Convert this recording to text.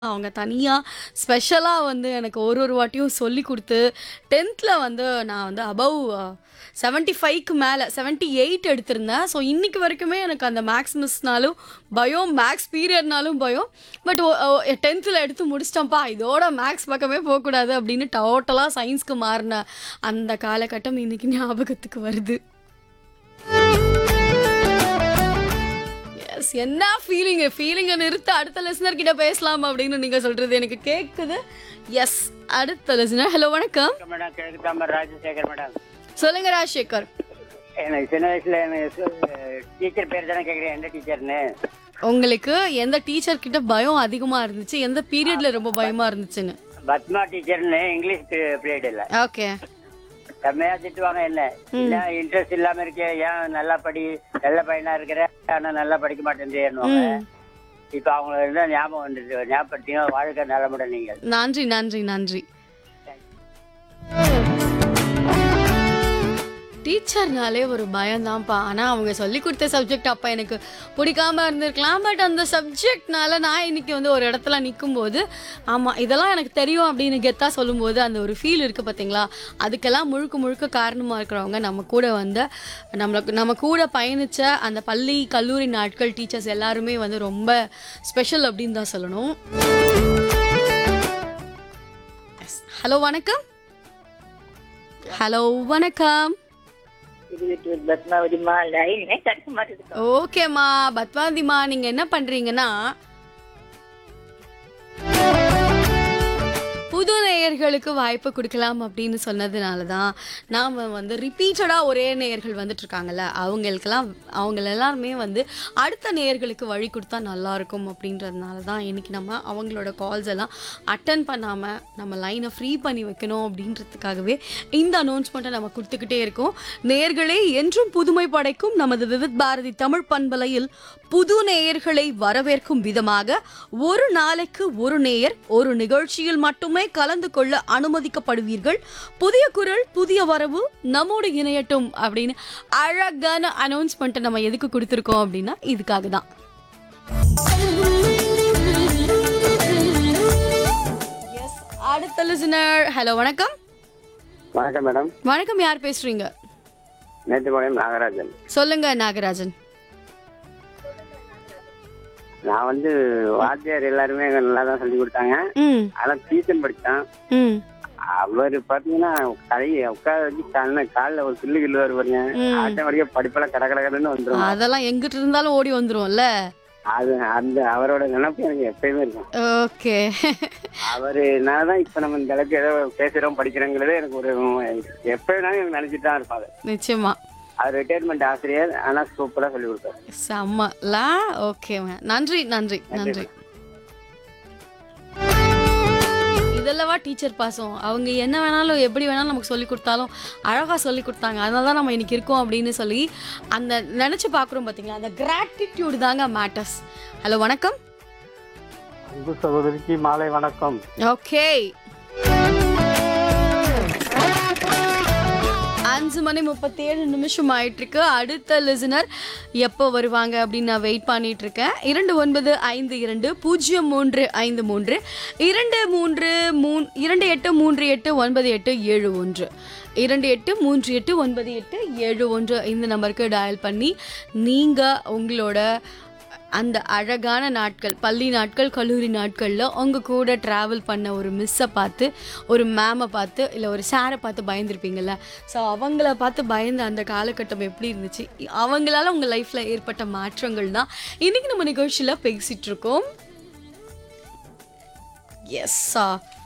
அவங்க தனியாக ஸ்பெஷலாக வந்து எனக்கு ஒரு ஒரு வாட்டியும் சொல்லி கொடுத்து டென்த்தில் வந்து நான் வந்து அபவ் செவன்ட்டி ஃபைவ்க்கு மேலே செவன்ட்டி எயிட் எடுத்திருந்தேன் ஸோ இன்னைக்கு வரைக்குமே எனக்கு அந்த மேக்ஸ் மிஸ்னாலும் பயம் மேக்ஸ் பீரியட்னாலும் பயம் பட் டென்த்தில் எடுத்து முடிச்சிட்டேன்ப்பா இதோட மேக்ஸ் பக்கமே போகக்கூடாது அப்படின்னு டோட்டலாக சயின்ஸ்க்கு மாறின அந்த காலகட்டம் இன்னைக்கு ஞாபகத்துக்கு வருது எஸ் என்ன ஃபீலிங் ஃபீலிங்கை நிறுத்த அடுத்த லிசனர் கிட்ட பேசலாம் அப்படின்னு நீங்க சொல்றது எனக்கு கேக்குது எஸ் அடுத்த லிசனர் ஹலோ வணக்கம் வணக்கம் மேடம் கிழக்கு தாம்பரம் ராஜசேகர் மேடம் சொல்லுங்க ராஜசேகர் எனக்கு சின்ன வயசுல எனக்கு டீச்சர் பேர் தானே கேட்குறேன் எந்த டீச்சர்னு உங்களுக்கு எந்த டீச்சர் கிட்ட பயம் அதிகமா இருந்துச்சு எந்த பீரியட்ல ரொம்ப பயமா இருந்துச்சுன்னு பத்மா டீச்சர்னு இங்கிலீஷ் பீரியட் இல்ல ஓகே செம்மையா திட்டுவாங்க என்ன இல்ல இன்ட்ரெஸ்ட் இல்லாம இருக்கே ஏன் நல்லா படி நல்ல பையனா இருக்கிற ஆனா நல்லா படிக்க மாட்டேன்றேன்னுவாங்க இப்ப அவங்கள இருந்தா ஞாபகம் வந்துட்டு ஞாபகத்தையும் வாழ்க்கை நலமுடன் நீங்கள் நன்றி நன்றி நன்றி டீச்சர்னாலே ஒரு பயம்தான்ப்பா ஆனால் அவங்க சொல்லி கொடுத்த சப்ஜெக்ட் அப்போ எனக்கு பிடிக்காம இருந்திருக்கலாம் பட் அந்த சப்ஜெக்ட்னால நான் இன்னைக்கு வந்து ஒரு இடத்துல நிற்கும்போது ஆமாம் இதெல்லாம் எனக்கு தெரியும் அப்படின்னு கெத்தாக சொல்லும்போது அந்த ஒரு ஃபீல் இருக்குது பார்த்தீங்களா அதுக்கெல்லாம் முழுக்க முழுக்க காரணமாக இருக்கிறவங்க நம்ம கூட வந்த நம்மளுக்கு நம்ம கூட பயணித்த அந்த பள்ளி கல்லூரி நாட்கள் டீச்சர்ஸ் எல்லாருமே வந்து ரொம்ப ஸ்பெஷல் அப்படின்னு தான் சொல்லணும் ஹலோ வணக்கம் ஹலோ வணக்கம் பத்மாவதிமா லைனே கிடைக்க மாட்டேங்குது ஓகேம்மா பத்மாவதிமா நீங்க என்ன பண்றீங்கன்னா புது நேயர்களுக்கு வாய்ப்பு கொடுக்கலாம் அப்படின்னு சொன்னதுனால தான் நாம் வந்து ரிப்பீட்டடாக ஒரே நேயர்கள் வந்துட்டு இருக்காங்கல்ல அவங்களுக்கெல்லாம் அவங்க எல்லாருமே வந்து அடுத்த நேயர்களுக்கு வழி கொடுத்தா நல்லா இருக்கும் அப்படின்றதுனால தான் இன்னைக்கு நம்ம அவங்களோட கால்ஸ் எல்லாம் அட்டன் பண்ணாமல் நம்ம லைனை ஃப்ரீ பண்ணி வைக்கணும் அப்படின்றதுக்காகவே இந்த அனௌன்ஸ்மெண்ட்டை நம்ம கொடுத்துக்கிட்டே இருக்கோம் நேயர்களே என்றும் புதுமை படைக்கும் நமது விவித் பாரதி தமிழ் பண்பலையில் புது நேயர்களை வரவேற்கும் விதமாக ஒரு நாளைக்கு ஒரு நேயர் ஒரு நிகழ்ச்சியில் மட்டுமே கலந்து கொள்ள அனுமதிக்கப்படுவீர்கள் புதிய குரல் புதிய வரவு நம்மோடு இணையட்டும் அப்படின்னு அழகான அனௌன்ஸ்மெண்ட்டை நம்ம எதுக்கு கொடுத்துருக்கோம் அப்படின்னா இதுக்காக தான் எஸ் அடுத்த லிசனர் ஹலோ வணக்கம் வணக்கம் மேடம் வணக்கம் யார் பேசுறீங்க நேற்று மலையம் நாகராஜன் சொல்லுங்க நாகராஜன் நான் வந்து வாத்தியார் எல்லாருமே நல்லா தான் சொல்லி கொடுத்தாங்க ம் ஆனா டியூஷன் படித்தான் ம் அவர் பாத்தீங்கன்னா கையை உட்கார வச்சு கண்ண காலில் ஒரு கில்லு கில்லுவார் பாருங்க ஆட்டோமேட்டிக்கா படிப்பெல்லாம் கட கடகடன்னு வந்துடும் அதெல்லாம் எங்கிட்ட இருந்தாலும் ஓடி வந்துரும்ல அது அந்த அவரோட நினைப்பு எனக்கு எப்பயுமே இருக்கும் ஓகே அவரு நான் தான் இப்ப நம்ம இந்த அளவுக்கு ஏதோ பேசுறோம் படிக்கிறோங்கிறது எனக்கு ஒரு எப்பயும் எனக்கு நினைச்சிட்டு தான் இருப்பாங்க நிச்சயமா அவர் ரிட்டையர்மெண்ட் ஆசிரியர் ஆனா சூப்பரா சொல்லி கொடுத்தாரு செம்மல ஓகேங்க நன்றி நன்றி நன்றி இதெல்லவா டீச்சர் பாசம் அவங்க என்ன வேணாலும் எப்படி வேணாலும் நமக்கு சொல்லி கொடுத்தாலும் அழகாக சொல்லி கொடுத்தாங்க அதனால தான் நம்ம இன்னைக்கு இருக்கோம் அப்படின்னு சொல்லி அந்த நினச்சி பார்க்குறோம் பார்த்தீங்களா அந்த கிராட்டிடியூடு தாங்க மேட்டர்ஸ் ஹலோ வணக்கம் அன்பு சகோதரிக்கு மாலை வணக்கம் ஓகே அஞ்சு மணி முப்பத்தி ஏழு நிமிஷம் ஆயிட்டு இருக்கு அடுத்த லிசனர் எப்போ வருவாங்க அப்படின்னு நான் வெயிட் பண்ணிட்டு இருக்கேன் இரண்டு ஒன்பது ஐந்து இரண்டு பூஜ்ஜியம் மூன்று ஐந்து மூன்று இரண்டு மூன்று மூன் இரண்டு எட்டு மூன்று எட்டு ஒன்பது எட்டு ஏழு ஒன்று இரண்டு எட்டு மூன்று எட்டு ஒன்பது எட்டு ஏழு ஒன்று இந்த நம்பருக்கு டயல் பண்ணி நீங்கள் உங்களோட அந்த அழகான நாட்கள் பள்ளி நாட்கள் கல்லூரி நாட்களில் உங்கள் கூட ட்ராவல் பண்ண ஒரு மிஸ்ஸை பார்த்து ஒரு மேமை பார்த்து இல்லை ஒரு சாரை பார்த்து பயந்துருப்பீங்கள்ல ஸோ அவங்கள பார்த்து பயந்த அந்த காலகட்டம் எப்படி இருந்துச்சு அவங்களால உங்கள் லைஃப்பில் ஏற்பட்ட மாற்றங்கள் தான் இன்றைக்கி நம்ம நிகழ்ச்சியில் பேசிகிட்டு இருக்கோம் எஸ்